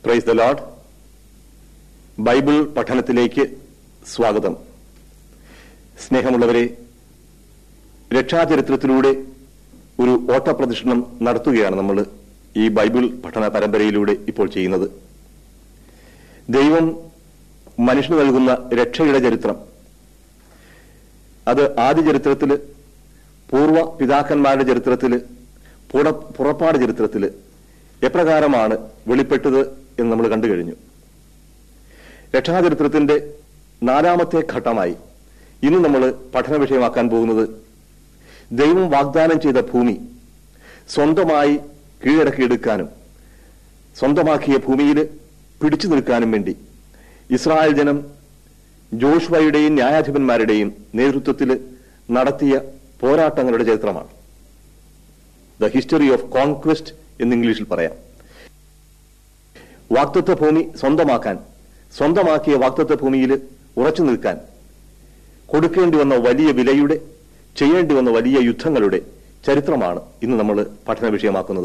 price the load Bible പഠനത്തിലേക്ക് സ്വാഗതം സ്നേഹമുള്ളവരെ രക്ഷാചരിത്രത്തിലൂടെ ഒരു ഓട്ടപ്രദക്ഷിണം നടത്തുകയാണ് നമ്മൾ ഈ ബൈബിൾ പഠന പരമ്പരയിലൂടെ ഇപ്പോൾ ചെയ്യുന്നത് ദൈവം മനുഷ്യന് നൽകുന്ന രക്ഷയുടെ ചരിത്രം അത് ആദ്യ ചരിത്രത്തില് പൂർവ്വ പിതാക്കന്മാരുടെ ചരിത്രത്തില് പുറ- പുറപ്പാട് ചരിത്രത്തില് എപ്രകാരമാണ് വെളിപ്പെട്ടത് എന്ന് നമ്മൾ കണ്ടു കഴിഞ്ഞു രക്ഷാചരിത്രത്തിന്റെ നാലാമത്തെ ഘട്ടമായി ഇന്ന് നമ്മൾ പഠന വിഷയമാക്കാൻ പോകുന്നത് ദൈവം വാഗ്ദാനം ചെയ്ത ഭൂമി സ്വന്തമായി കീഴടക്കിയെടുക്കാനും സ്വന്തമാക്കിയ ഭൂമിയിൽ പിടിച്ചു നിൽക്കാനും വേണ്ടി ഇസ്രായേൽ ജനം ജോഷ്വയുടെയും ന്യായാധിപന്മാരുടെയും നേതൃത്വത്തിൽ നടത്തിയ പോരാട്ടങ്ങളുടെ ചരിത്രമാണ് ദ ഹിസ്റ്ററി ഓഫ് കോൺക്വസ്റ്റ് എന്ന് ഇംഗ്ലീഷിൽ പറയാം വാക്തത്വ ഭൂമി സ്വന്തമാക്കാൻ സ്വന്തമാക്കിയ വാക്തത്വ ഭൂമിയിൽ ഉറച്ചു നിൽക്കാൻ കൊടുക്കേണ്ടി വന്ന വലിയ വിലയുടെ ചെയ്യേണ്ടി വന്ന വലിയ യുദ്ധങ്ങളുടെ ചരിത്രമാണ് ഇന്ന് നമ്മൾ പഠന വിഷയമാക്കുന്നത്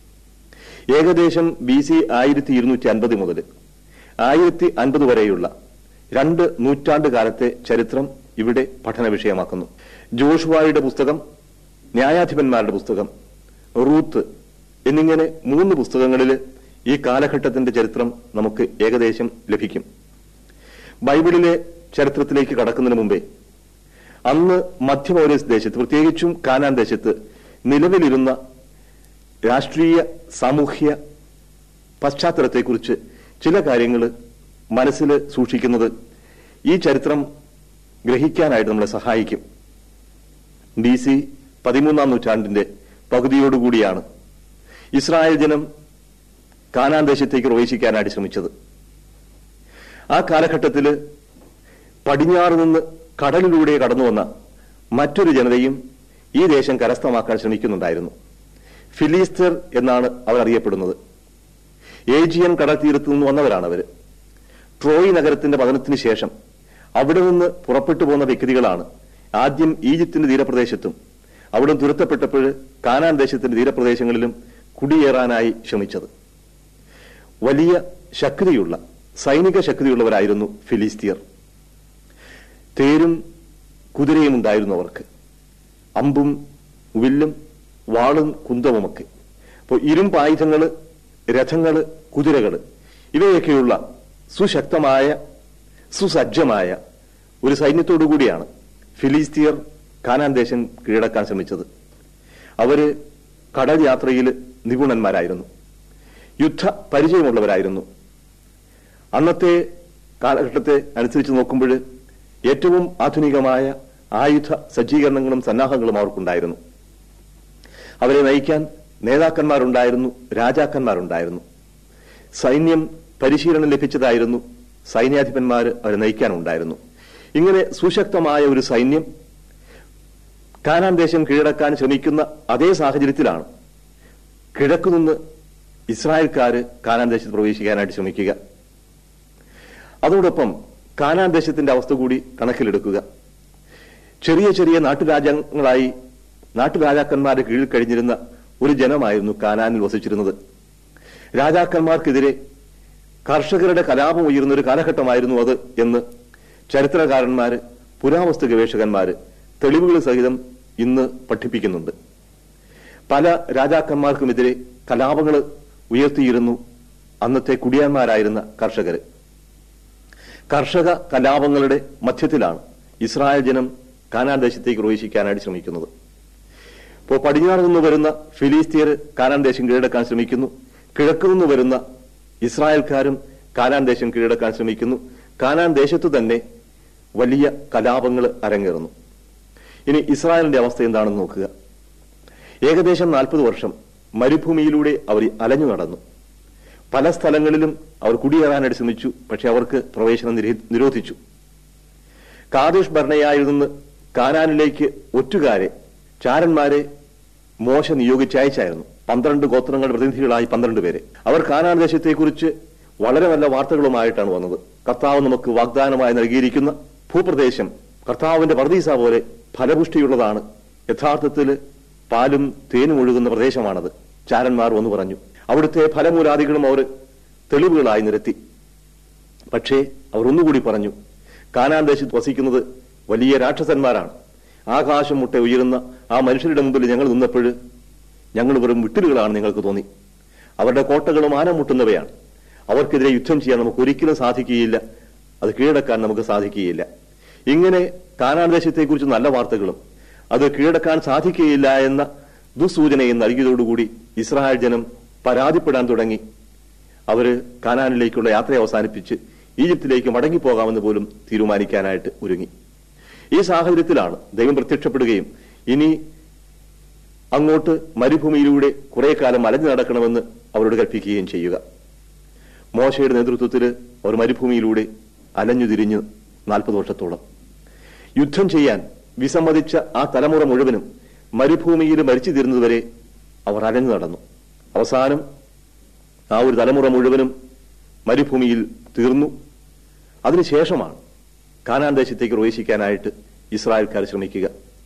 ഏകദേശം ബി സി ആയിരത്തി ഇരുന്നൂറ്റി അൻപത് മുതൽ ആയിരത്തി അൻപത് വരെയുള്ള രണ്ട് നൂറ്റാണ്ട് കാലത്തെ ചരിത്രം ഇവിടെ പഠന വിഷയമാക്കുന്നു ജോഷുവായുടെ പുസ്തകം ന്യായാധിപന്മാരുടെ പുസ്തകം റൂത്ത് എന്നിങ്ങനെ മൂന്ന് പുസ്തകങ്ങളിൽ ഈ കാലഘട്ടത്തിന്റെ ചരിത്രം നമുക്ക് ഏകദേശം ലഭിക്കും ബൈബിളിലെ ചരിത്രത്തിലേക്ക് കടക്കുന്നതിന് മുമ്പേ അന്ന് മധ്യമൗരസ് ദേശത്ത് പ്രത്യേകിച്ചും കാനാൻ ദേശത്ത് നിലവിലിരുന്ന രാഷ്ട്രീയ സാമൂഹ്യ പശ്ചാത്തലത്തെക്കുറിച്ച് ചില കാര്യങ്ങൾ മനസ്സിൽ സൂക്ഷിക്കുന്നത് ഈ ചരിത്രം ഗ്രഹിക്കാനായിട്ട് നമ്മളെ സഹായിക്കും ബി സി പതിമൂന്നാം നൂറ്റാണ്ടിന്റെ പകുതിയോടുകൂടിയാണ് ഇസ്രായേൽ ജനം കാനാൻ ദേശത്തേക്ക് പ്രവേശിക്കാനായിട്ട് ശ്രമിച്ചത് ആ കാലഘട്ടത്തിൽ പടിഞ്ഞാറ് നിന്ന് കടലിലൂടെ കടന്നു വന്ന മറ്റൊരു ജനതയും ഈ ദേശം കരസ്ഥമാക്കാൻ ശ്രമിക്കുന്നുണ്ടായിരുന്നു ഫിലിസ്തർ എന്നാണ് അവർ അറിയപ്പെടുന്നത് ഏജിയൻ കടൽ തീരത്തു നിന്ന് വന്നവരാണ് അവർ ട്രോയ് നഗരത്തിന്റെ പതനത്തിന് ശേഷം അവിടെ നിന്ന് പുറപ്പെട്ടു പോകുന്ന വ്യക്തികളാണ് ആദ്യം ഈജിപ്തിന്റെ തീരപ്രദേശത്തും അവിടെ തുരത്തപ്പെട്ടപ്പോൾ കാനാൻ ദേശത്തിന്റെ തീരപ്രദേശങ്ങളിലും കുടിയേറാനായി ശ്രമിച്ചത് വലിയ ശക്തിയുള്ള സൈനിക ശക്തിയുള്ളവരായിരുന്നു ഫിലിസ്തീയർ തേരും കുതിരയും ഉണ്ടായിരുന്നു അവർക്ക് അമ്പും വില്ലും വാളും കുന്തവുമൊക്കെ അപ്പോൾ ഇരുമ്പായുധങ്ങള് രഥങ്ങള് കുതിരകള് ഇവയൊക്കെയുള്ള സുശക്തമായ സുസജ്ജമായ ഒരു സൈന്യത്തോടു കൂടിയാണ് ഫിലിസ്തീയർ കാനാൻ ദേശം കീഴടക്കാൻ ശ്രമിച്ചത് അവര് കടൽ യാത്രയിൽ നിപുണന്മാരായിരുന്നു യുദ്ധ പരിചയമുള്ളവരായിരുന്നു അന്നത്തെ കാലഘട്ടത്തെ അനുസരിച്ച് നോക്കുമ്പോൾ ഏറ്റവും ആധുനികമായ ആയുധ സജ്ജീകരണങ്ങളും സന്നാഹങ്ങളും അവർക്കുണ്ടായിരുന്നു അവരെ നയിക്കാൻ നേതാക്കന്മാരുണ്ടായിരുന്നു രാജാക്കന്മാരുണ്ടായിരുന്നു സൈന്യം പരിശീലനം ലഭിച്ചതായിരുന്നു സൈന്യാധിപന്മാർ അവരെ നയിക്കാനുണ്ടായിരുന്നു ഇങ്ങനെ സുശക്തമായ ഒരു സൈന്യം കാനാൻ ദേശം കീഴടക്കാൻ ശ്രമിക്കുന്ന അതേ സാഹചര്യത്തിലാണ് കിഴക്കുനിന്ന് ഇസ്രായേൽക്കാര് കാനാൻ ദേശത്ത് പ്രവേശിക്കാനായിട്ട് ശ്രമിക്കുക അതോടൊപ്പം കാനാൻ ദേശത്തിന്റെ അവസ്ഥ കൂടി കണക്കിലെടുക്കുക ചെറിയ ചെറിയ നാട്ടുരാജ്യങ്ങളായി നാട്ടുരാജാക്കന്മാരുടെ കീഴിൽ കഴിഞ്ഞിരുന്ന ഒരു ജനമായിരുന്നു കാനാനിൽ വസിച്ചിരുന്നത് രാജാക്കന്മാർക്കെതിരെ കർഷകരുടെ കലാപം ഉയർന്ന ഒരു കാലഘട്ടമായിരുന്നു അത് എന്ന് ചരിത്രകാരന്മാര് പുരാവസ്തു ഗവേഷകന്മാര് തെളിവുകൾ സഹിതം ഇന്ന് പഠിപ്പിക്കുന്നുണ്ട് പല രാജാക്കന്മാർക്കുമെതിരെ കലാപങ്ങൾ ഉയർത്തിയിരുന്നു അന്നത്തെ കുടിയാന്മാരായിരുന്ന കർഷകര് കർഷക കലാപങ്ങളുടെ മധ്യത്തിലാണ് ഇസ്രായേൽ ജനം കാനാൻ ദേശത്തേക്ക് പ്രവേശിക്കാനായിട്ട് ശ്രമിക്കുന്നത് ഇപ്പോൾ പടിഞ്ഞാറ് നിന്ന് വരുന്ന ഫിലിസ്തീയർ കാനാൻ ദേശം കീഴടക്കാൻ ശ്രമിക്കുന്നു കിഴക്ക് നിന്ന് വരുന്ന ഇസ്രായേൽക്കാരും കാനാൻ ദേശം കീഴടക്കാൻ ശ്രമിക്കുന്നു കാനാൻ ദേശത്തു തന്നെ വലിയ കലാപങ്ങൾ അരങ്ങേറുന്നു ഇനി ഇസ്രായേലിന്റെ അവസ്ഥ എന്താണെന്ന് നോക്കുക ഏകദേശം നാൽപ്പത് വർഷം മരുഭൂമിയിലൂടെ അവർ അലഞ്ഞു നടന്നു പല സ്ഥലങ്ങളിലും അവർ കുടിയേറാനായിട്ട് ശ്രമിച്ചു പക്ഷെ അവർക്ക് പ്രവേശനം നിരേ- നിരോധിച്ചു കാദേശ് ഭരണയായിൽ നിന്ന് കാനാനിലേക്ക് ഒറ്റുകാരെ ചാരന്മാരെ മോശ നിയോഗിച്ചയച്ചായിരുന്നു പന്ത്രണ്ട് ഗോത്രങ്ങളുടെ പ്രതിനിധികളായി പന്ത്രണ്ട് പേരെ അവർ കാനാൻ ദേശത്തെക്കുറിച്ച് വളരെ നല്ല വാർത്തകളുമായിട്ടാണ് വന്നത് കർത്താവ് നമുക്ക് വാഗ്ദാനമായി നൽകിയിരിക്കുന്ന ഭൂപ്രദേശം കർത്താവിന്റെ പർദീസ പോലെ ഫലപുഷ്ടിയുള്ളതാണ് യഥാർത്ഥത്തിൽ പാലും തേനും ഒഴുകുന്ന പ്രദേശമാണത് ചാരന്മാർ വന്നു പറഞ്ഞു അവിടുത്തെ ഫലമൂലാദികളും അവർ തെളിവുകളായി നിരത്തി പക്ഷേ അവർ ഒന്നുകൂടി പറഞ്ഞു കാനാൻ ദേശത്ത് വസിക്കുന്നത് വലിയ രാക്ഷസന്മാരാണ് ആകാശം മുട്ട ഉയരുന്ന ആ മനുഷ്യരുടെ മുമ്പിൽ ഞങ്ങൾ നിന്നപ്പോൾ ഞങ്ങൾ വെറും വിട്ടിലുകളാണ് നിങ്ങൾക്ക് തോന്നി അവരുടെ കോട്ടകളും ആനം മുട്ടുന്നവയാണ് അവർക്കെതിരെ യുദ്ധം ചെയ്യാൻ നമുക്ക് ഒരിക്കലും സാധിക്കുകയില്ല അത് കീഴടക്കാൻ നമുക്ക് സാധിക്കുകയില്ല ഇങ്ങനെ കാനാൻ ദേശത്തെക്കുറിച്ച് നല്ല വാർത്തകളും അത് കീഴടക്കാൻ സാധിക്കുകയില്ല എന്ന ദുസൂചനയും നൽകിയതോടുകൂടി ഇസ്രായേൽ ജനം പരാതിപ്പെടാൻ തുടങ്ങി അവര് കാനാനിലേക്കുള്ള യാത്ര അവസാനിപ്പിച്ച് ഈജിപ്തിലേക്ക് മടങ്ങിപ്പോകാമെന്ന് പോലും തീരുമാനിക്കാനായിട്ട് ഒരുങ്ങി ഈ സാഹചര്യത്തിലാണ് ദൈവം പ്രത്യക്ഷപ്പെടുകയും ഇനി അങ്ങോട്ട് മരുഭൂമിയിലൂടെ കുറെ കാലം അലഞ്ഞു നടക്കണമെന്ന് അവരോട് കൽപ്പിക്കുകയും ചെയ്യുക മോശയുടെ നേതൃത്വത്തിൽ അവർ മരുഭൂമിയിലൂടെ അലഞ്ഞു തിരിഞ്ഞു നാൽപ്പത് വർഷത്തോളം യുദ്ധം ചെയ്യാൻ വിസമ്മതിച്ച ആ തലമുറ മുഴുവനും മരുഭൂമിയിൽ മരിച്ചു തീരുന്നതുവരെ അവർ അലഞ്ഞു നടന്നു അവസാനം ആ ഒരു തലമുറ മുഴുവനും മരുഭൂമിയിൽ തീർന്നു അതിനുശേഷമാണ് കാനാൻ ദേശത്തേക്ക് പ്രവേശിക്കാനായിട്ട് ഇസ്രായേൽക്കാർ ശ്രമിക്കുക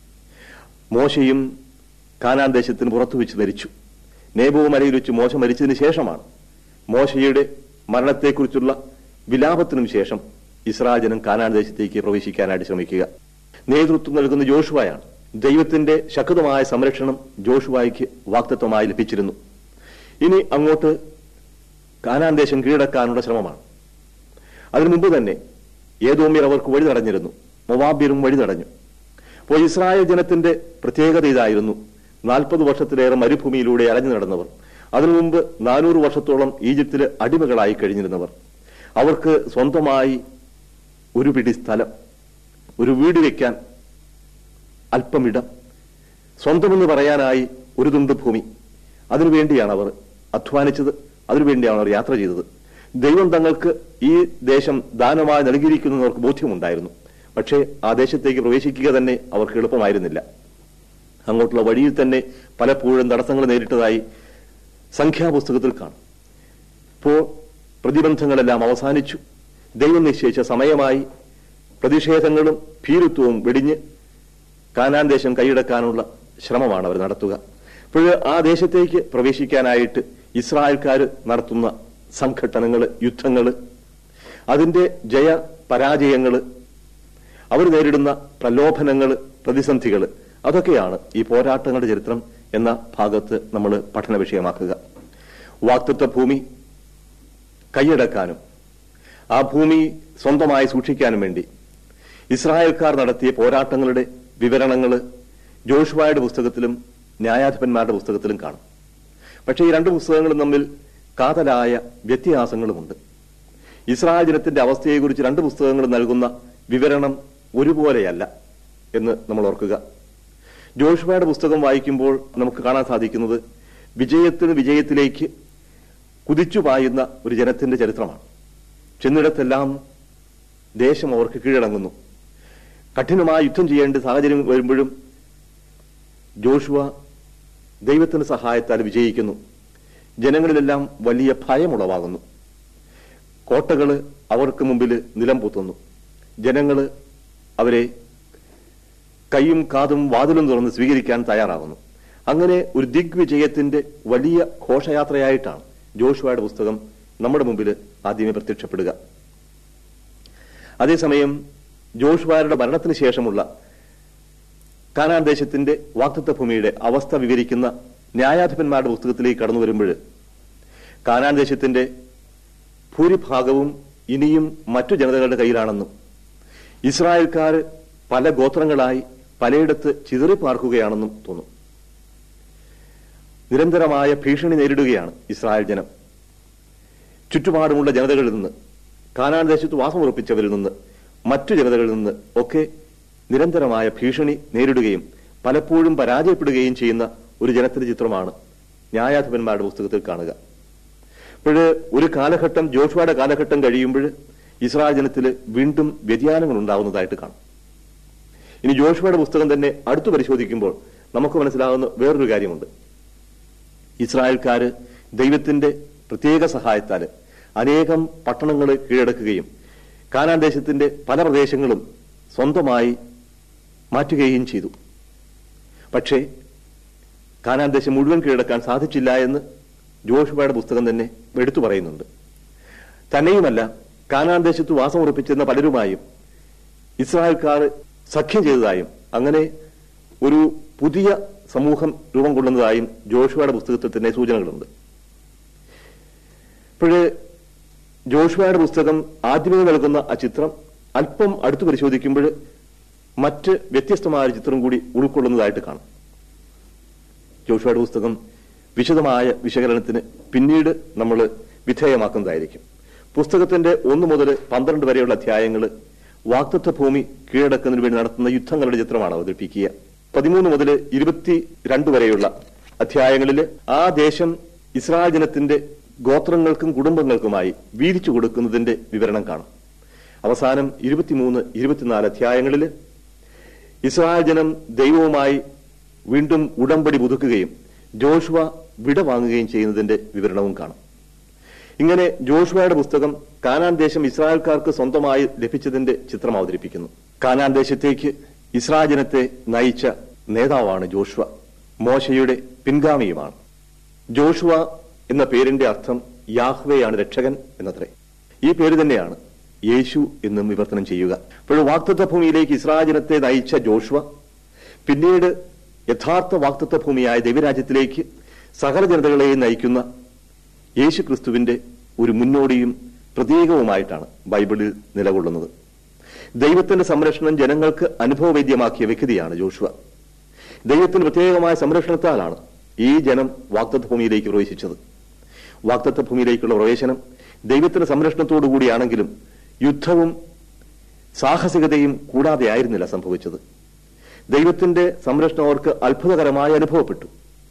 മോശയും കാനാൻ ദേശത്തിന് പുറത്തു വെച്ച് മരിച്ചു നേബോ മലയിൽ വെച്ച് മോശ മരിച്ചതിന് ശേഷമാണ് മോശയുടെ മരണത്തെക്കുറിച്ചുള്ള വിലാപത്തിനും ശേഷം ഇസ്രായേൽ ജനം കാനാൻ ദേശത്തേക്ക് പ്രവേശിക്കാനായിട്ട് ശ്രമിക്കുക നേതൃത്വം നൽകുന്ന ജോഷുവായാണ് ദൈവത്തിന്റെ ശക്തമായ സംരക്ഷണം ജോഷുവായ്ക്ക് വാക്തത്വമായി ലഭിച്ചിരുന്നു ഇനി അങ്ങോട്ട് കാനാൻ ദേശം കീഴടക്കാനുള്ള ശ്രമമാണ് അതിനു മുമ്പ് തന്നെ ഏതോമ്യർ അവർക്ക് വഴി തടഞ്ഞിരുന്നു മൊവാബ്യരും വഴി തടഞ്ഞു അപ്പോൾ ഇസ്രായേൽ ജനത്തിന്റെ പ്രത്യേകത ഇതായിരുന്നു നാൽപ്പത് വർഷത്തിലേറെ മരുഭൂമിയിലൂടെ അലഞ്ഞു നടന്നവർ അതിനു മുമ്പ് നാനൂറ് വർഷത്തോളം ഈജിപ്തില് അടിമകളായി കഴിഞ്ഞിരുന്നവർ അവർക്ക് സ്വന്തമായി ഒരു പിടി സ്ഥലം ഒരു വീട് വെക്കാൻ അല്പമിടം സ്വന്തമെന്ന് പറയാനായി ഒരു തുണ്ട് ഭൂമി അതിനുവേണ്ടിയാണ് അവർ അധ്വാനിച്ചത് അതിനുവേണ്ടിയാണ് അവർ യാത്ര ചെയ്തത് ദൈവം തങ്ങൾക്ക് ഈ ദേശം ദാനമായി നൽകിയിരിക്കുന്നു അവർക്ക് ബോധ്യമുണ്ടായിരുന്നു പക്ഷേ ആ ദേശത്തേക്ക് പ്രവേശിക്കുക തന്നെ അവർക്ക് എളുപ്പമായിരുന്നില്ല അങ്ങോട്ടുള്ള വഴിയിൽ തന്നെ പലപ്പോഴും തടസ്സങ്ങൾ നേരിട്ടതായി സംഖ്യാപുസ്തകത്തിൽ കാണും ഇപ്പോൾ പ്രതിബന്ധങ്ങളെല്ലാം അവസാനിച്ചു ദൈവം നിശ്ചയിച്ച സമയമായി പ്രതിഷേധങ്ങളും ഭീരുത്വവും വെടിഞ്ഞ് കാനാൻ ദേശം കൈയടക്കാനുള്ള ശ്രമമാണ് അവർ നടത്തുക അപ്പോൾ ആ ദേശത്തേക്ക് പ്രവേശിക്കാനായിട്ട് ഇസ്രായേൽക്കാർ നടത്തുന്ന സംഘട്ടനങ്ങൾ യുദ്ധങ്ങൾ അതിന്റെ ജയ പരാജയങ്ങൾ അവർ നേരിടുന്ന പ്രലോഭനങ്ങൾ പ്രതിസന്ധികൾ അതൊക്കെയാണ് ഈ പോരാട്ടങ്ങളുടെ ചരിത്രം എന്ന ഭാഗത്ത് നമ്മൾ പഠന വിഷയമാക്കുക വാക്തത്വ ഭൂമി കൈയടക്കാനും ആ ഭൂമി സ്വന്തമായി സൂക്ഷിക്കാനും വേണ്ടി ഇസ്രായേൽക്കാർ നടത്തിയ പോരാട്ടങ്ങളുടെ വിവരണങ്ങൾ ജോഷുവായുടെ പുസ്തകത്തിലും ന്യായാധിപന്മാരുടെ പുസ്തകത്തിലും കാണും പക്ഷേ ഈ രണ്ട് പുസ്തകങ്ങളും തമ്മിൽ കാതലായ വ്യത്യാസങ്ങളുമുണ്ട് ഇസ്രായേൽ ജനത്തിന്റെ അവസ്ഥയെക്കുറിച്ച് രണ്ട് പുസ്തകങ്ങളും നൽകുന്ന വിവരണം ഒരുപോലെയല്ല എന്ന് നമ്മൾ ഓർക്കുക ജോഷുവയുടെ പുസ്തകം വായിക്കുമ്പോൾ നമുക്ക് കാണാൻ സാധിക്കുന്നത് വിജയത്തിന് വിജയത്തിലേക്ക് കുതിച്ചു പായുന്ന ഒരു ജനത്തിന്റെ ചരിത്രമാണ് ചെന്നിടത്തെല്ലാം ദേശം അവർക്ക് കീഴടങ്ങുന്നു കഠിനമായ യുദ്ധം ചെയ്യേണ്ട സാഹചര്യം വരുമ്പോഴും ജോഷുവ ദൈവത്തിന്റെ സഹായത്താൽ വിജയിക്കുന്നു ജനങ്ങളിലെല്ലാം വലിയ ഭയമുളവാകുന്നു കോട്ടകള് അവർക്ക് മുമ്പിൽ നിലം പൊത്തുന്നു ജനങ്ങള് അവരെ കൈയും കാതും വാതിലും തുറന്ന് സ്വീകരിക്കാൻ തയ്യാറാകുന്നു അങ്ങനെ ഒരു ദിഗ്വിജയത്തിന്റെ വലിയ ഘോഷയാത്രയായിട്ടാണ് ജോഷുവയുടെ പുസ്തകം നമ്മുടെ മുമ്പിൽ ആദ്യമേ പ്രത്യക്ഷപ്പെടുക അതേസമയം ജോഷുവാരുടെ മരണത്തിന് ശേഷമുള്ള കാനാൻ ദേശത്തിന്റെ വാക്തത്വ ഭൂമിയുടെ അവസ്ഥ വിവരിക്കുന്ന ന്യായാധിപന്മാരുടെ പുസ്തകത്തിലേക്ക് കടന്നു വരുമ്പോൾ കാനാൻ ദേശത്തിന്റെ ഭൂരിഭാഗവും ഇനിയും മറ്റു ജനതകളുടെ കയ്യിലാണെന്നും ഇസ്രായേൽക്കാർ പല ഗോത്രങ്ങളായി പലയിടത്ത് ചിതറിപ്പാർക്കുകയാണെന്നും തോന്നും നിരന്തരമായ ഭീഷണി നേരിടുകയാണ് ഇസ്രായേൽ ജനം ചുറ്റുപാടുമുള്ള ജനതകളിൽ നിന്ന് കാനാൻ ദേശത്ത് വാസമുറപ്പിച്ചവരിൽ നിന്ന് മറ്റു ജനതകളിൽ നിന്ന് ഒക്കെ നിരന്തരമായ ഭീഷണി നേരിടുകയും പലപ്പോഴും പരാജയപ്പെടുകയും ചെയ്യുന്ന ഒരു ജനത്തിന്റെ ചിത്രമാണ് ന്യായാധിപന്മാരുടെ പുസ്തകത്തിൽ കാണുക അപ്പോൾ ഒരു കാലഘട്ടം ജോഷുവയുടെ കാലഘട്ടം കഴിയുമ്പോൾ ഇസ്രായേൽ ജനത്തിൽ വീണ്ടും വ്യതിയാനങ്ങൾ ഉണ്ടാവുന്നതായിട്ട് കാണും ഇനി ജോഷുവയുടെ പുസ്തകം തന്നെ അടുത്തു പരിശോധിക്കുമ്പോൾ നമുക്ക് മനസ്സിലാകുന്ന വേറൊരു കാര്യമുണ്ട് ഇസ്രായേൽക്കാര് ദൈവത്തിന്റെ പ്രത്യേക സഹായത്താൽ അനേകം പട്ടണങ്ങൾ കീഴടക്കുകയും കാനാൻ ദേശത്തിന്റെ പല പ്രദേശങ്ങളും സ്വന്തമായി മാറ്റുകയും ചെയ്തു പക്ഷേ കാനാൻ ദേശം മുഴുവൻ കീഴടക്കാൻ സാധിച്ചില്ല എന്ന് ജോഷുവയുടെ പുസ്തകം തന്നെ എടുത്തു പറയുന്നുണ്ട് തന്നെയുമല്ല കാനാൻ ദേശത്ത് വാസമുറപ്പിച്ചിരുന്ന പലരുമായും ഇസ്രായേൽക്കാർ സഖ്യം ചെയ്തതായും അങ്ങനെ ഒരു പുതിയ സമൂഹം രൂപം കൊള്ളുന്നതായും ജോഷുവയുടെ പുസ്തകത്തിൽ തന്നെ സൂചനകളുണ്ട് ഇപ്പോഴ് ജോഷുവയുടെ പുസ്തകം ആദ്യമേ നൽകുന്ന ആ ചിത്രം അല്പം അടുത്ത് പരിശോധിക്കുമ്പോൾ മറ്റ് വ്യത്യസ്തമായ ഒരു ചിത്രം കൂടി ഉൾക്കൊള്ളുന്നതായിട്ട് കാണാം ജോഷുവയുടെ പുസ്തകം വിശദമായ വിശകലനത്തിന് പിന്നീട് നമ്മൾ വിധേയമാക്കുന്നതായിരിക്കും പുസ്തകത്തിന്റെ ഒന്ന് മുതൽ പന്ത്രണ്ട് വരെയുള്ള അധ്യായങ്ങൾ വാക്തത്വ ഭൂമി കീഴടക്കുന്നതിന് വേണ്ടി നടത്തുന്ന യുദ്ധങ്ങളുടെ ചിത്രമാണ് അവതരിപ്പിക്കുക പതിമൂന്ന് മുതൽ ഇരുപത്തി രണ്ട് വരെയുള്ള അധ്യായങ്ങളിൽ ആ ദേശം ഇസ്രായേൽ ജനത്തിന്റെ ഗോത്രങ്ങൾക്കും കുടുംബങ്ങൾക്കുമായി വീതിച്ചു കൊടുക്കുന്നതിന്റെ വിവരണം കാണാം അവസാനം ഇരുപത്തിമൂന്ന് ഇരുപത്തിനാല് അധ്യായങ്ങളിൽ ഇസ്രായേൽ ജനം ദൈവവുമായി വീണ്ടും ഉടമ്പടി പുതുക്കുകയും ജോഷുവ വിട വാങ്ങുകയും ചെയ്യുന്നതിന്റെ വിവരണവും കാണാം ഇങ്ങനെ ജോഷുവയുടെ പുസ്തകം കാനാൻ ദേശം ഇസ്രായേൽക്കാർക്ക് സ്വന്തമായി ലഭിച്ചതിന്റെ ചിത്രം അവതരിപ്പിക്കുന്നു കാനാൻ ദേശത്തേക്ക് ഇസ്രായേൽ ജനത്തെ നയിച്ച നേതാവാണ് ജോഷുവ മോശയുടെ പിൻഗാമിയുമാണ് ജോഷുവ എന്ന പേരിന്റെ അർത്ഥം യാഹ്വയാണ് രക്ഷകൻ എന്നത്രേ ഈ പേര് തന്നെയാണ് യേശു എന്നും വിവർത്തനം ചെയ്യുക ഇപ്പോൾ വാക്തത്വ ഭൂമിയിലേക്ക് ഇസ്രായേൽ ജനത്തെ നയിച്ച ജോഷുവ പിന്നീട് യഥാർത്ഥ വാക്തത്വ ഭൂമിയായ ദൈവരാജ്യത്തിലേക്ക് സകല ജനതകളെയും നയിക്കുന്ന യേശു ക്രിസ്തുവിന്റെ ഒരു മുന്നോടിയും പ്രതീകവുമായിട്ടാണ് ബൈബിളിൽ നിലകൊള്ളുന്നത് ദൈവത്തിന്റെ സംരക്ഷണം ജനങ്ങൾക്ക് അനുഭവവേദ്യമാക്കിയ വ്യക്തിയാണ് ജോഷുവ ദൈവത്തിന്റെ പ്രത്യേകമായ സംരക്ഷണത്താലാണ് ഈ ജനം വാക്തത്വ ഭൂമിയിലേക്ക് പ്രവേശിച്ചത് വാക്തത്വ ഭൂമിയിലേക്കുള്ള പ്രവേശനം ദൈവത്തിന്റെ സംരക്ഷണത്തോടു കൂടിയാണെങ്കിലും യുദ്ധവും സാഹസികതയും കൂടാതെ ആയിരുന്നില്ല സംഭവിച്ചത് ദൈവത്തിന്റെ സംരക്ഷണം അവർക്ക് അത്ഭുതകരമായി അനുഭവപ്പെട്ടു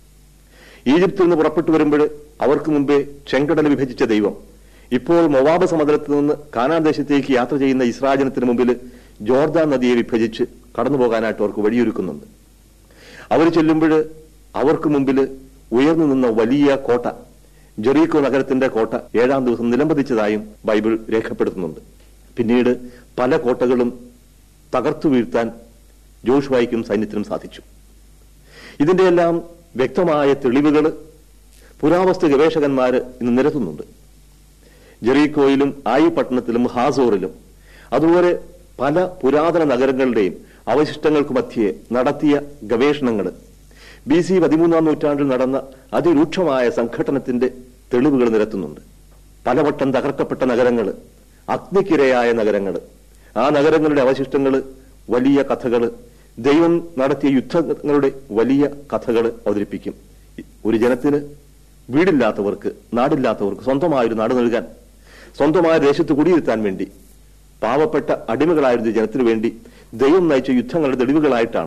ഈജിപ്തിൽ നിന്ന് പുറപ്പെട്ടു വരുമ്പോൾ അവർക്ക് മുമ്പേ ചെങ്കടൽ വിഭജിച്ച ദൈവം ഇപ്പോൾ മൊവാബ സമതലത്തിൽ നിന്ന് കാനാൻ ദേശത്തേക്ക് യാത്ര ചെയ്യുന്ന ഇസ്രാജനത്തിന് മുമ്പിൽ ജോർദാൻ നദിയെ വിഭജിച്ച് കടന്നു പോകാനായിട്ട് അവർക്ക് വഴിയൊരുക്കുന്നുണ്ട് അവർ ചെല്ലുമ്പോൾ അവർക്ക് മുമ്പിൽ ഉയർന്നു നിന്ന വലിയ കോട്ട ജെറീക്കോ നഗരത്തിന്റെ കോട്ട ഏഴാം ദിവസം നിലംപതിച്ചതായും ബൈബിൾ രേഖപ്പെടുത്തുന്നുണ്ട് പിന്നീട് പല കോട്ടകളും തകർത്തു വീഴ്ത്താൻ ജോഷുവായിക്കും സൈന്യത്തിനും സാധിച്ചു ഇതിന്റെ എല്ലാം വ്യക്തമായ തെളിവുകൾ പുരാവസ്തു ഗവേഷകന്മാർ ഇന്ന് നിരത്തുന്നുണ്ട് ജെറീക്കോയിലും ആയി പട്ടണത്തിലും ഹാസോറിലും അതുപോലെ പല പുരാതന നഗരങ്ങളുടെയും അവശിഷ്ടങ്ങൾക്ക് മധ്യേ നടത്തിയ ഗവേഷണങ്ങൾ ബി സി പതിമൂന്നാം നൂറ്റാണ്ടിൽ നടന്ന അതിരൂക്ഷമായ സംഘട്ടനത്തിന്റെ തെളിവുകൾ നിരത്തുന്നുണ്ട് പലവട്ടം തകർക്കപ്പെട്ട നഗരങ്ങൾ അഗ്നിക്കിരയായ നഗരങ്ങൾ ആ നഗരങ്ങളുടെ അവശിഷ്ടങ്ങൾ വലിയ കഥകൾ ദൈവം നടത്തിയ യുദ്ധങ്ങളുടെ വലിയ കഥകൾ അവതരിപ്പിക്കും ഒരു ജനത്തിന് വീടില്ലാത്തവർക്ക് നാടില്ലാത്തവർക്ക് സ്വന്തമായൊരു നാട് നൽകാൻ സ്വന്തമായ ദേശത്ത് കുടിയിരുത്താൻ വേണ്ടി പാവപ്പെട്ട അടിമകളായിരുന്ന ജനത്തിനു വേണ്ടി ദൈവം നയിച്ച യുദ്ധങ്ങളുടെ തെളിവുകളായിട്ടാണ്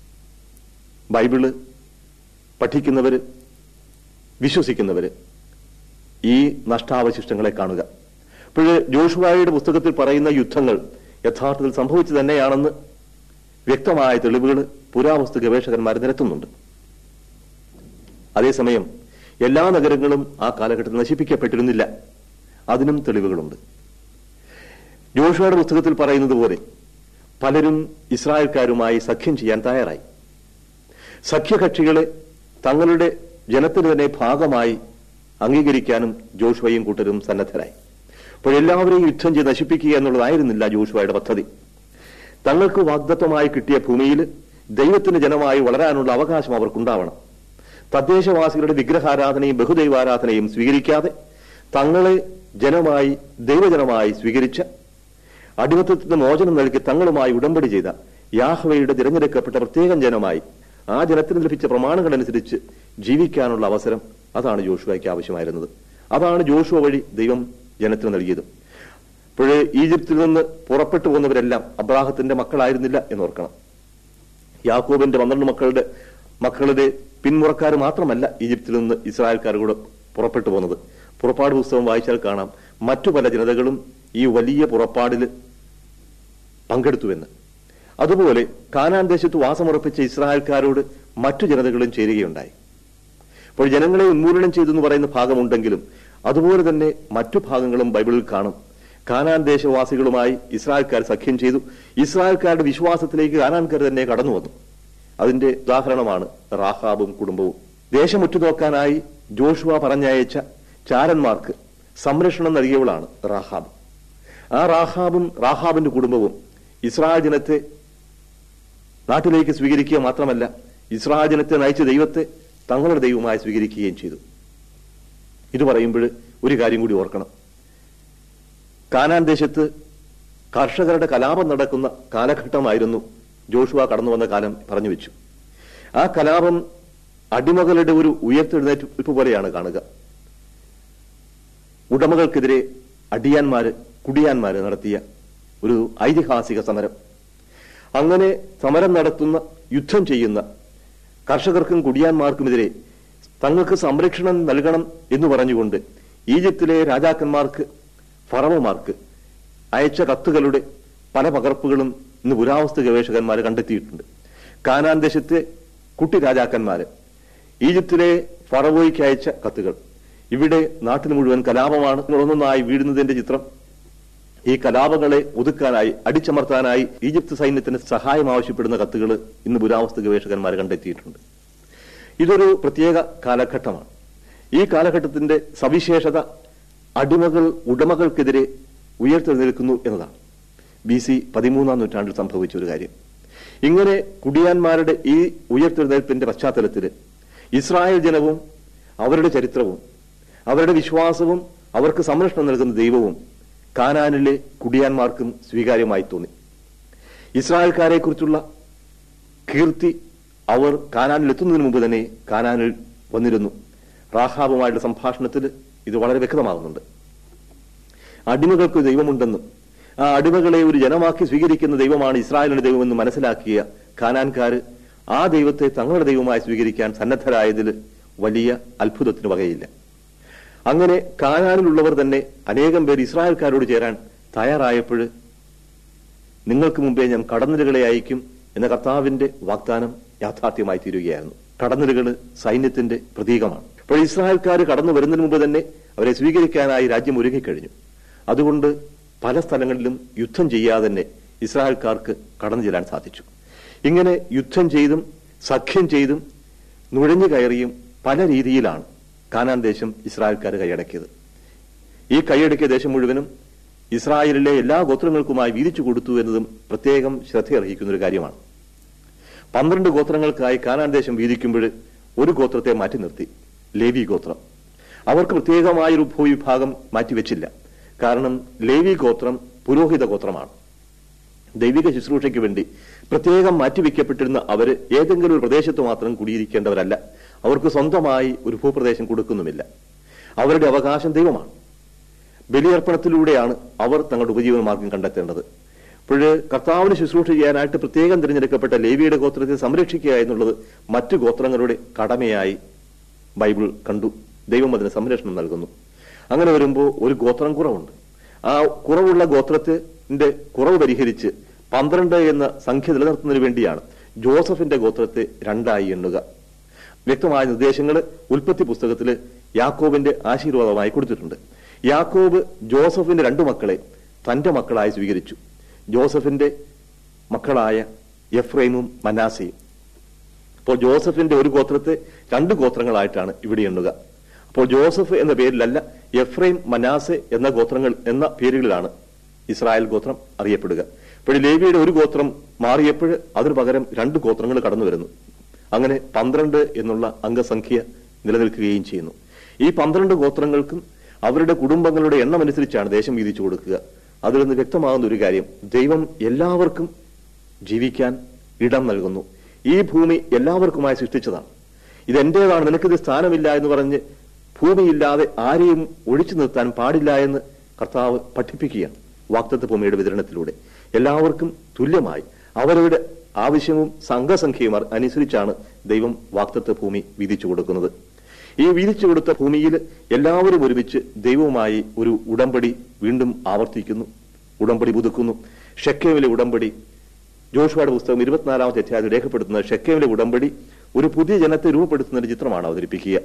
ബൈബിള് പഠിക്കുന്നവര് വിശ്വസിക്കുന്നവര് ഈ നഷ്ടാവശിഷ്ടങ്ങളെ കാണുക അപ്പോൾ ജോഷുവായുടെ പുസ്തകത്തിൽ പറയുന്ന യുദ്ധങ്ങൾ യഥാർത്ഥത്തിൽ സംഭവിച്ചു തന്നെയാണെന്ന് വ്യക്തമായ തെളിവുകൾ പുരാവസ്തു ഗവേഷകന്മാർ നിരത്തുന്നുണ്ട് അതേസമയം എല്ലാ നഗരങ്ങളും ആ കാലഘട്ടത്തിൽ നശിപ്പിക്കപ്പെട്ടിരുന്നില്ല അതിനും തെളിവുകളുണ്ട് ജോഷുവയുടെ പുസ്തകത്തിൽ പറയുന്നത് പോലെ പലരും ഇസ്രായേൽക്കാരുമായി സഖ്യം ചെയ്യാൻ തയ്യാറായി സഖ്യകക്ഷികളെ തങ്ങളുടെ ജനത്തിന് തന്നെ ഭാഗമായി അംഗീകരിക്കാനും ജോഷുവയും കൂട്ടരും സന്നദ്ധരായി അപ്പോൾ എല്ലാവരെയും യുദ്ധം ചെയ്ത് നശിപ്പിക്കുക എന്നുള്ളതായിരുന്നില്ല ജോഷുവയുടെ പദ്ധതി തങ്ങൾക്ക് വാഗ്ദത്വമായി കിട്ടിയ ഭൂമിയിൽ ദൈവത്തിന് ജനമായി വളരാനുള്ള അവകാശം അവർക്കുണ്ടാവണം തദ്ദേശവാസികളുടെ വിഗ്രഹാരാധനയും ബഹുദൈവാരാധനയും സ്വീകരിക്കാതെ തങ്ങളെ ജനമായി ദൈവജനമായി സ്വീകരിച്ച അടിമത്തത്തിന് മോചനം നൽകി തങ്ങളുമായി ഉടമ്പടി ചെയ്ത യാഹ്വയുടെ തിരഞ്ഞെടുക്കപ്പെട്ട പ്രത്യേകം ജനമായി ആ ജനത്തിന് ലഭിച്ച പ്രമാണങ്ങളനുസരിച്ച് ജീവിക്കാനുള്ള അവസരം അതാണ് ജോഷുവയ്ക്ക് ആവശ്യമായിരുന്നത് അതാണ് ജോഷുവ വഴി ദൈവം ജനത്തിന് നൽകിയത് ഇപ്പോഴേ ഈജിപ്തിൽ നിന്ന് പുറപ്പെട്ടു പോകുന്നവരെല്ലാം അബ്രാഹത്തിന്റെ മക്കളായിരുന്നില്ല എന്നോർക്കണം യാക്കോബിന്റെ പന്ത്രണ്ട് മക്കളുടെ മക്കളുടെ പിന്മുറക്കാർ മാത്രമല്ല ഈജിപ്തിൽ നിന്ന് ഇസ്രായേൽക്കാർ കൂടെ പുറപ്പെട്ടു പോകുന്നത് പുറപ്പാട് പുസ്തകം വായിച്ചാൽ കാണാം മറ്റു പല ജനതകളും ഈ വലിയ പുറപ്പാടിൽ പങ്കെടുത്തുവെന്ന് അതുപോലെ കാനാൻ ദേശത്ത് വാസമുറപ്പിച്ച ഇസ്രായേൽക്കാരോട് മറ്റു ജനതകളും ചേരുകയുണ്ടായി അപ്പോൾ ജനങ്ങളെ ഉന്മൂലനം ചെയ്തു എന്ന് പറയുന്ന ഭാഗമുണ്ടെങ്കിലും അതുപോലെ തന്നെ മറ്റു ഭാഗങ്ങളും ബൈബിളിൽ കാണും കാനാൻ ദേശവാസികളുമായി ഇസ്രായേൽക്കാർ സഖ്യം ചെയ്തു ഇസ്രായേൽക്കാരുടെ വിശ്വാസത്തിലേക്ക് കാനാൻകാർ തന്നെ കടന്നു വന്നു അതിന്റെ ഉദാഹരണമാണ് റാഹാബും കുടുംബവും ദേശം ഉറ്റുനോക്കാനായി ജോഷുവ പറഞ്ഞയച്ച ചാരന്മാർക്ക് സംരക്ഷണം നൽകിയവളാണ് റാഹാബ് ആ റാഹാബും റാഹാബിന്റെ കുടുംബവും ഇസ്രായേൽ ജനത്തെ നാട്ടിലേക്ക് സ്വീകരിക്കുക മാത്രമല്ല ഇസ്രായേൽ ജനത്തെ നയിച്ച ദൈവത്തെ തങ്ങളുടെ ദൈവമായി സ്വീകരിക്കുകയും ചെയ്തു ഇത് പറയുമ്പോൾ ഒരു കാര്യം കൂടി ഓർക്കണം കാനാൻ ദേശത്ത് കർഷകരുടെ കലാപം നടക്കുന്ന കാലഘട്ടമായിരുന്നു ജോഷുവ കടന്നു വന്ന കാലം പറഞ്ഞു വെച്ചു ആ കലാപം അടിമകളുടെ ഒരു ഉയർത്തെഴുന്നേൽപ്പ് പോലെയാണ് കാണുക ഉടമകൾക്കെതിരെ അടിയാന്മാര് കുടിയാന്മാര് നടത്തിയ ഒരു ഐതിഹാസിക സമരം അങ്ങനെ സമരം നടത്തുന്ന യുദ്ധം ചെയ്യുന്ന കർഷകർക്കും കുടിയാന്മാർക്കുമെതിരെ തങ്ങൾക്ക് സംരക്ഷണം നൽകണം എന്ന് പറഞ്ഞുകൊണ്ട് ഈജിപ്തിലെ രാജാക്കന്മാർക്ക് ഫറവമാർക്ക് അയച്ച കത്തുകളുടെ പല പകർപ്പുകളും ഇന്ന് പുരാവസ്തു ഗവേഷകന്മാർ കണ്ടെത്തിയിട്ടുണ്ട് കാനാൻ ദേശത്തെ കുട്ടി രാജാക്കന്മാര് ഈജിപ്തിലെ ഫറവോയ്ക്ക് അയച്ച കത്തുകൾ ഇവിടെ നാട്ടിൽ മുഴുവൻ കലാപമാണ് ഒന്നൊന്നായി വീഴുന്നതിന്റെ ചിത്രം ഈ കലാപങ്ങളെ ഒതുക്കാനായി അടിച്ചമർത്താനായി ഈജിപ്ത് സൈന്യത്തിന് സഹായം ആവശ്യപ്പെടുന്ന കത്തുകൾ ഇന്ന് പുരാവസ്തു ഗവേഷകന്മാർ കണ്ടെത്തിയിട്ടുണ്ട് ഇതൊരു പ്രത്യേക കാലഘട്ടമാണ് ഈ കാലഘട്ടത്തിന്റെ സവിശേഷത അടിമകൾ ഉടമകൾക്കെതിരെ ഉയർത്തെഴുന്നേൽക്കുന്നു എന്നതാണ് ബി സി പതിമൂന്നാം നൂറ്റാണ്ടിൽ സംഭവിച്ച ഒരു കാര്യം ഇങ്ങനെ കുടിയാന്മാരുടെ ഈ ഉയർത്തെഴുന്നേൽപ്പിന്റെ പശ്ചാത്തലത്തിൽ ഇസ്രായേൽ ജനവും അവരുടെ ചരിത്രവും അവരുടെ വിശ്വാസവും അവർക്ക് സംരക്ഷണം നൽകുന്ന ദൈവവും കാനാനിലെ കുടിയാന്മാർക്കും സ്വീകാര്യമായി തോന്നി ഇസ്രായേൽക്കാരെ കുറിച്ചുള്ള കീർത്തി അവർ കാനാനിൽ എത്തുന്നതിന് മുമ്പ് തന്നെ കാനാനിൽ വന്നിരുന്നു റാഹാബുമായുള്ള സംഭാഷണത്തിൽ ഇത് വളരെ വ്യക്തമാകുന്നുണ്ട് അടിമകൾക്ക് ദൈവമുണ്ടെന്നും ആ അടിമകളെ ഒരു ജനമാക്കി സ്വീകരിക്കുന്ന ദൈവമാണ് ഇസ്രായേലിന്റെ ദൈവമെന്ന് മനസ്സിലാക്കിയ കാനാൻകാർ ആ ദൈവത്തെ തങ്ങളുടെ ദൈവമായി സ്വീകരിക്കാൻ സന്നദ്ധരായതിൽ വലിയ അത്ഭുതത്തിന് വകയില്ല അങ്ങനെ കാനാനിലുള്ളവർ തന്നെ അനേകം പേർ ഇസ്രായേൽക്കാരോട് ചേരാൻ തയ്യാറായപ്പോൾ നിങ്ങൾക്ക് മുമ്പേ ഞാൻ കടന്നലുകളെ അയക്കും എന്ന കർത്താവിന്റെ വാഗ്ദാനം യാഥാർത്ഥ്യമായി തീരുകയായിരുന്നു കടന്നലുകൾ സൈന്യത്തിന്റെ പ്രതീകമാണ് അപ്പോൾ ഇസ്രായേൽക്കാർ കടന്നു വരുന്നതിന് മുമ്പ് തന്നെ അവരെ സ്വീകരിക്കാനായി രാജ്യം ഒരുങ്ങിക്കഴിഞ്ഞു അതുകൊണ്ട് പല സ്ഥലങ്ങളിലും യുദ്ധം ചെയ്യാതെ തന്നെ ഇസ്രായേൽക്കാർക്ക് കടന്നു ചെല്ലാൻ സാധിച്ചു ഇങ്ങനെ യുദ്ധം ചെയ്തും സഖ്യം ചെയ്തും നുഴഞ്ഞു കയറിയും പല രീതിയിലാണ് കാനാൻ ദേശം ഇസ്രായേൽക്കാർ കൈയടക്കിയത് ഈ കൈയടക്കിയ ദേശം മുഴുവനും ഇസ്രായേലിലെ എല്ലാ ഗോത്രങ്ങൾക്കുമായി വീതിച്ചു കൊടുത്തു എന്നതും പ്രത്യേകം ശ്രദ്ധയർഹിക്കുന്ന ഒരു കാര്യമാണ് പന്ത്രണ്ട് ഗോത്രങ്ങൾക്കായി കാനാൻ ദേശം വീതിക്കുമ്പോൾ ഒരു ഗോത്രത്തെ മാറ്റി നിർത്തി ലേവി ഗോത്രം അവർക്ക് പ്രത്യേകമായൊരു ഭൂവിഭാഗം മാറ്റിവെച്ചില്ല കാരണം ലേവി ഗോത്രം പുരോഹിത ഗോത്രമാണ് ദൈവിക ശുശ്രൂഷയ്ക്ക് വേണ്ടി പ്രത്യേകം മാറ്റിവെക്കപ്പെട്ടിരുന്ന അവര് ഏതെങ്കിലും ഒരു പ്രദേശത്ത് മാത്രം കുടിയിരിക്കേണ്ടവരല്ല അവർക്ക് സ്വന്തമായി ഒരു ഭൂപ്രദേശം കൊടുക്കുന്നുമില്ല അവരുടെ അവകാശം ദൈവമാണ് ബലിയർപ്പണത്തിലൂടെയാണ് അവർ തങ്ങളുടെ ഉപജീവന മാർഗം കണ്ടെത്തേണ്ടത് അപ്പോൾ കർത്താവിന് ശുശ്രൂഷ ചെയ്യാനായിട്ട് പ്രത്യേകം തിരഞ്ഞെടുക്കപ്പെട്ട ലേവിയുടെ ഗോത്രത്തെ സംരക്ഷിക്കുക എന്നുള്ളത് മറ്റു ഗോത്രങ്ങളുടെ കടമയായി ബൈബിൾ കണ്ടു ദൈവം അതിന് സംരക്ഷണം നൽകുന്നു അങ്ങനെ വരുമ്പോൾ ഒരു ഗോത്രം കുറവുണ്ട് ആ കുറവുള്ള ഗോത്രത്തിന്റെ കുറവ് പരിഹരിച്ച് പന്ത്രണ്ട് എന്ന സംഖ്യ നിലനിർത്തുന്നതിന് വേണ്ടിയാണ് ജോസഫിന്റെ ഗോത്രത്തെ രണ്ടായി എണ്ണുക വ്യക്തമായ നിർദ്ദേശങ്ങൾ ഉൽപ്പത്തി പുസ്തകത്തിൽ യാക്കോബിന്റെ ആശീർവാദമായി കൊടുത്തിട്ടുണ്ട് യാക്കോബ് ജോസഫിന്റെ രണ്ടു മക്കളെ തന്റെ മക്കളായി സ്വീകരിച്ചു ജോസഫിന്റെ മക്കളായ എഫ്രൈമും മനാസയും അപ്പോൾ ജോസഫിന്റെ ഒരു ഗോത്രത്തെ രണ്ട് ഗോത്രങ്ങളായിട്ടാണ് ഇവിടെ എണ്ണുക അപ്പോൾ ജോസഫ് എന്ന പേരിലല്ല എഫ്രൈം മനാസെ എന്ന ഗോത്രങ്ങൾ എന്ന പേരുകളിലാണ് ഇസ്രായേൽ ഗോത്രം അറിയപ്പെടുക ഇപ്പോൾ ലേവിയുടെ ഒരു ഗോത്രം മാറിയപ്പോൾ അതിനു പകരം രണ്ട് ഗോത്രങ്ങൾ കടന്നു വരുന്നു അങ്ങനെ പന്ത്രണ്ട് എന്നുള്ള അംഗസംഖ്യ നിലനിൽക്കുകയും ചെയ്യുന്നു ഈ പന്ത്രണ്ട് ഗോത്രങ്ങൾക്കും അവരുടെ കുടുംബങ്ങളുടെ എണ്ണം അനുസരിച്ചാണ് ദേശം വീതിച്ചു കൊടുക്കുക അതിൽ നിന്ന് വ്യക്തമാകുന്ന ഒരു കാര്യം ദൈവം എല്ലാവർക്കും ജീവിക്കാൻ ഇടം നൽകുന്നു ഈ ഭൂമി എല്ലാവർക്കുമായി സൃഷ്ടിച്ചതാണ് ഇത് എന്റേതാണ് നിനക്കിത് സ്ഥാനമില്ല എന്ന് പറഞ്ഞ് ഭൂമിയില്ലാതെ ആരെയും ഒഴിച്ചു നിർത്താൻ പാടില്ല എന്ന് കർത്താവ് പഠിപ്പിക്കുകയാണ് വാക്തത്വ ഭൂമിയുടെ വിതരണത്തിലൂടെ എല്ലാവർക്കും തുല്യമായി അവരുടെ ആവശ്യവും സംഘസംഖ്യയും അനുസരിച്ചാണ് ദൈവം വാക്തത്വ ഭൂമി വീതിച്ചു കൊടുക്കുന്നത് ഈ വീതിച്ചു കൊടുത്ത ഭൂമിയിൽ എല്ലാവരും ഒരുമിച്ച് ദൈവവുമായി ഒരു ഉടമ്പടി വീണ്ടും ആവർത്തിക്കുന്നു ഉടമ്പടി പുതുക്കുന്നു ഷെക്കേമിലെ ഉടമ്പടി ജോഷുവയുടെ പുസ്തകം ഇരുപത്തിനാലാമത്തെ അധ്യായത്തിൽ രേഖപ്പെടുത്തുന്ന ഷെക്കേമിലെ ഉടമ്പടി ഒരു പുതിയ ജനത്തെ രൂപപ്പെടുത്തുന്ന ഒരു ചിത്രമാണ് അവതരിപ്പിക്കുക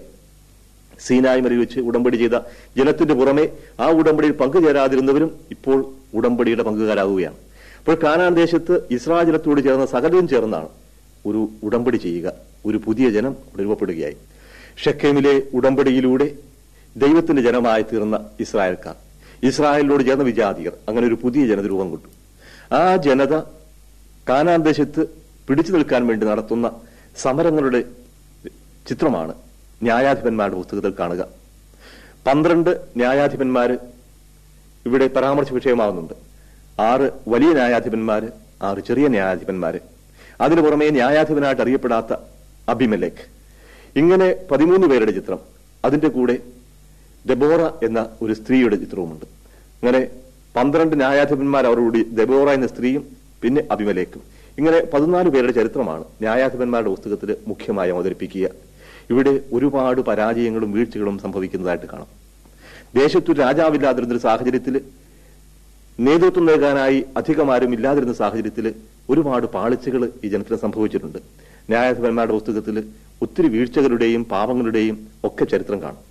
സീനായി മരി വെച്ച് ഉടമ്പടി ചെയ്ത ജനത്തിന്റെ പുറമെ ആ ഉടമ്പടിയിൽ പങ്കുചേരാതിരുന്നവരും ഇപ്പോൾ ഉടമ്പടിയുടെ പങ്കുകാരാകുകയാണ് അപ്പോൾ കാനാൻ ദേശത്ത് ഇസ്രായേൽ ജനത്തോട് ചേർന്ന സകലവും ചേർന്നാണ് ഒരു ഉടമ്പടി ചെയ്യുക ഒരു പുതിയ ജനം രൂപപ്പെടുകയായി ഷെക്കേമിലെ ഉടമ്പടിയിലൂടെ ദൈവത്തിന്റെ ജനമായി തീർന്ന ഇസ്രായേൽക്കാർ ഇസ്രായേലിനോട് ചേർന്ന വിജാതിയർ അങ്ങനെ ഒരു പുതിയ ജനത രൂപം കൊണ്ടു ആ ജനത കാനാൻ ദേശത്ത് പിടിച്ചു നിൽക്കാൻ വേണ്ടി നടത്തുന്ന സമരങ്ങളുടെ ചിത്രമാണ് ന്യായാധിപന്മാരുടെ പുസ്തകത്തിൽ കാണുക പന്ത്രണ്ട് ന്യായാധിപന്മാര് ഇവിടെ പരാമർശ വിഷയമാകുന്നുണ്ട് ആറ് വലിയ ന്യായാധിപന്മാര് ആറ് ചെറിയ ന്യായാധിപന്മാര് അതിനു പുറമെ ന്യായാധിപനായിട്ട് അറിയപ്പെടാത്ത അഭിമലേക്ക് ഇങ്ങനെ പതിമൂന്ന് പേരുടെ ചിത്രം അതിന്റെ കൂടെ ദബോറ എന്ന ഒരു സ്ത്രീയുടെ ചിത്രവുമുണ്ട് അങ്ങനെ പന്ത്രണ്ട് ന്യായാധിപന്മാർ അവരോട് ദബോറ എന്ന സ്ത്രീയും പിന്നെ അഭിമലേക്കും ഇങ്ങനെ പതിനാല് പേരുടെ ചരിത്രമാണ് ന്യായാധിപന്മാരുടെ പുസ്തകത്തിൽ മുഖ്യമായി അവതരിപ്പിക്കുക ഇവിടെ ഒരുപാട് പരാജയങ്ങളും വീഴ്ചകളും സംഭവിക്കുന്നതായിട്ട് കാണാം ദേശത്തൊരു രാജാവില്ലാതിരുന്നൊരു സാഹചര്യത്തിൽ നേതൃത്വം നൽകാനായി അധികമാരും ഇല്ലാതിരുന്ന സാഹചര്യത്തിൽ ഒരുപാട് പാളിച്ചകൾ ഈ ജനത്തിന് സംഭവിച്ചിട്ടുണ്ട് ന്യായാധിപന്മാരുടെ പുസ്തകത്തിൽ ഒത്തിരി വീഴ്ചകളുടെയും പാപങ്ങളുടെയും ഒക്കെ ചരിത്രം കാണും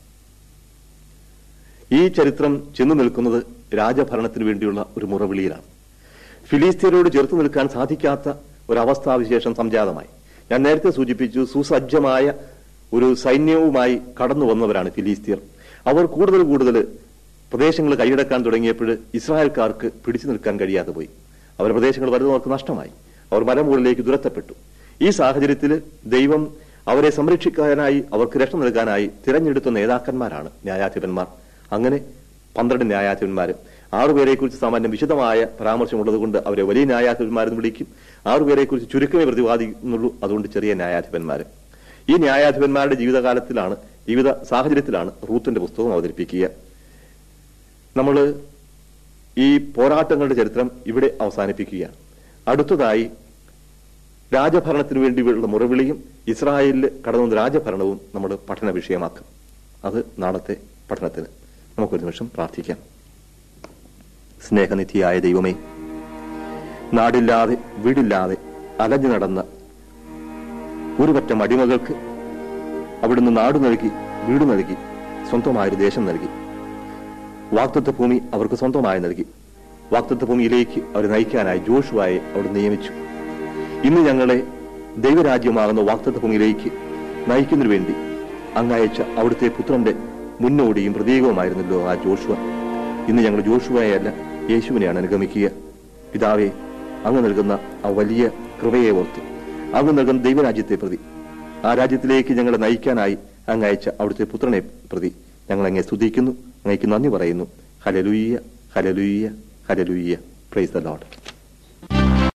ഈ ചരിത്രം ചെന്നു നിൽക്കുന്നത് രാജഭരണത്തിന് വേണ്ടിയുള്ള ഒരു മുറവിളിയിലാണ് ഫിലിസ്തീനോട് ചേർത്ത് നിൽക്കാൻ സാധിക്കാത്ത ഒരവസ്ഥാവിശേഷം സംജാതമായി ഞാൻ നേരത്തെ സൂചിപ്പിച്ചു സുസജ്ജമായ ഒരു സൈന്യവുമായി കടന്നു വന്നവരാണ് ഫിലിസ്തീർ അവർ കൂടുതൽ കൂടുതൽ പ്രദേശങ്ങൾ കൈയടക്കാൻ തുടങ്ങിയപ്പോൾ ഇസ്രായേൽക്കാർക്ക് പിടിച്ചു നിൽക്കാൻ കഴിയാതെ പോയി അവർ പ്രദേശങ്ങൾ വരുന്നവർക്ക് നഷ്ടമായി അവർ മലമുകളിലേക്ക് ദുരത്തപ്പെട്ടു ഈ സാഹചര്യത്തിൽ ദൈവം അവരെ സംരക്ഷിക്കാനായി അവർക്ക് രക്ഷ നൽകാനായി തിരഞ്ഞെടുത്ത നേതാക്കന്മാരാണ് ന്യായാധിപന്മാർ അങ്ങനെ പന്ത്രണ്ട് ന്യായാധിപന്മാർ ആറുപേരെ കുറിച്ച് സാമാന്യം വിശദമായ പരാമർശമുള്ളത് കൊണ്ട് അവരെ വലിയ ന്യായാധിപന്മാരെന്ന് വിളിക്കും ആറുപേരെ കുറിച്ച് ചുരുക്കമേ പ്രതിപാദിക്കുന്നുള്ളൂ അതുകൊണ്ട് ചെറിയ ന്യായാധിപന്മാർ ഈ ന്യായാധിപന്മാരുടെ ജീവിതകാലത്തിലാണ് ജീവിത സാഹചര്യത്തിലാണ് റൂത്തിന്റെ പുസ്തകം അവതരിപ്പിക്കുക നമ്മൾ ഈ പോരാട്ടങ്ങളുടെ ചരിത്രം ഇവിടെ അവസാനിപ്പിക്കുകയാണ് അടുത്തതായി രാജഭരണത്തിന് വേണ്ടിയുള്ള മുറവിളിയും ഇസ്രായേലിൽ കടന്നു രാജഭരണവും നമ്മൾ പഠന വിഷയമാക്കും അത് നാളത്തെ പഠനത്തിന് നമുക്കൊരു നിമിഷം പ്രാർത്ഥിക്കാം സ്നേഹനിധിയായ ദൈവമേ നാടില്ലാതെ വീടില്ലാതെ അലഞ്ഞു നടന്ന ഒരു പറ്റം അടിമകൾക്ക് അവിടുന്ന് നാട് നൽകി വീട് നൽകി സ്വന്തമായൊരു ദേശം നൽകി വാക്തത്വ ഭൂമി അവർക്ക് സ്വന്തമായി നൽകി വാക്തത്വ ഭൂമിയിലേക്ക് അവരെ നയിക്കാനായി ജോഷുവായെ അവിടെ നിയമിച്ചു ഇന്ന് ഞങ്ങളെ ദൈവരാജ്യമാകുന്ന വാക്തത്വ ഭൂമിയിലേക്ക് നയിക്കുന്നതിനു വേണ്ടി അങ്ങയച്ച അവിടുത്തെ പുത്രന്റെ മുന്നോടിയും പ്രതീകവുമായിരുന്നല്ലോ ആ ജോഷുവ ഇന്ന് ഞങ്ങൾ ജോഷുവയല്ല യേശുവിനെയാണ് അനുഗമിക്കുക പിതാവെ അങ്ങ് നൽകുന്ന ആ വലിയ കൃപയെ ഓർത്ത് അങ്ങ് നൽകുന്ന ദൈവരാജ്യത്തെ പ്രതി ആ രാജ്യത്തിലേക്ക് ഞങ്ങളെ നയിക്കാനായി അങ്ങ് അയച്ച അവിടുത്തെ പുത്രനെ പ്രതി ഞങ്ങൾ അങ്ങേ സ്തുതിക്കുന്നു അങ്ങേക്ക് നന്ദി പറയുന്നു hallelujah hallelujah hallelujah praise the load